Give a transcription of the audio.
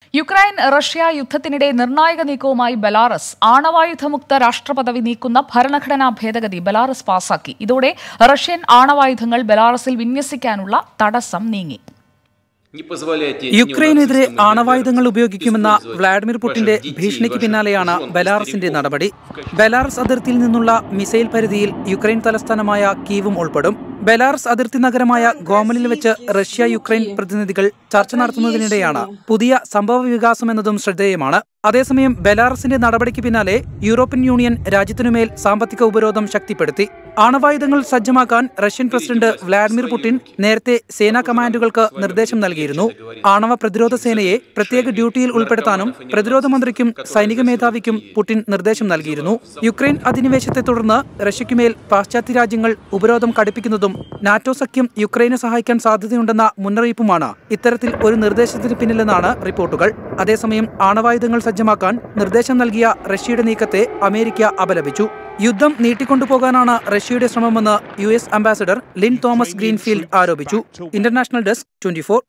Ukraine Russia യുദ്ധത്തിനിടെ നിർണായക നീക്കവുമായി Belarus ആണവായുധമുക്ത രാഷ്ട്രപദവി നീക്കുന്ന ഭരണഘടനാ ഭേദഗതി ബെലാറസ് പാസാക്കി ഇതോടെ റഷ്യൻ ആണവായുധങ്ങൾ ബെലാറസിൽ വിന്യസിക്കാനുള്ള തടസ്സം നീങ്ങി യുക്രൈനെതിരെ ആണവായുധങ്ങൾ ഉപയോഗിക്കുമെന്ന വ്ളാഡിമിർ പുടിന്റെ ഭീഷണിക്ക് പിന്നാലെയാണ് ബെലാറസിന്റെ നടപടി ബെലാറസ് അതിർത്തിയിൽ നിന്നുള്ള മിസൈൽ പരിധിയിൽ യുക്രൈൻ തലസ്ഥാനമായ കീവും ഉൾപ്പെടും ബെലാറസ് അതിർത്തി നഗരമായ ഗോമലിൽ വെച്ച് റഷ്യ യുക്രൈൻ പ്രതിനിധികൾ ചർച്ച നടത്തുന്നതിനിടെയാണ് പുതിയ സംഭവ വികാസം എന്നതും ശ്രദ്ധേയമാണ് അതേസമയം ബെലാറസിന്റെ നടപടിക്ക് പിന്നാലെ യൂറോപ്യൻ യൂണിയൻ രാജ്യത്തിനുമേൽ സാമ്പത്തിക ഉപരോധം ശക്തിപ്പെടുത്തി ആണവായുധങ്ങൾ സജ്ജമാക്കാൻ റഷ്യൻ പ്രസിഡന്റ് വ്ളാഡിമിർ പുടിൻ നേരത്തെ സേനാ കമാൻഡുകൾക്ക് നിർദ്ദേശം നൽകിയിരുന്നു ആണവ പ്രതിരോധ സേനയെ പ്രത്യേക ഡ്യൂട്ടിയിൽ ഉൾപ്പെടുത്താനും പ്രതിരോധ മന്ത്രിക്കും സൈനിക മേധാവിക്കും പുടിൻ നിർദ്ദേശം നൽകിയിരുന്നു യുക്രൈൻ അധിനിവേശത്തെ തുടർന്ന് റഷ്യയ്ക്കുമേൽ പാശ്ചാത്യ രാജ്യങ്ങൾ ഉപരോധം കടുപ്പിക്കുന്നതും നാറ്റോ സഖ്യം യുക്രൈനെ സഹായിക്കാൻ സാധ്യതയുണ്ടെന്ന മുന്നറിയിപ്പുമാണ് ഇത്തരത്തിൽ ഒരു നിർദ്ദേശത്തിന് പിന്നിലെന്നാണ് റിപ്പോർട്ടുകൾ അതേസമയം ആണവായുധങ്ങൾ സജ്ജമാക്കാൻ നിർദ്ദേശം നൽകിയ റഷ്യയുടെ നീക്കത്തെ അമേരിക്ക അപലപിച്ചു യുദ്ധം നീട്ടിക്കൊണ്ടുപോകാനാണ് റഷ്യയുടെ ശ്രമമെന്ന് U S ambassador Lin Thomas Greenfield ആരോപിച്ചു ഇന്റർനാഷണൽ ഡെസ്ക് ട്വന്റി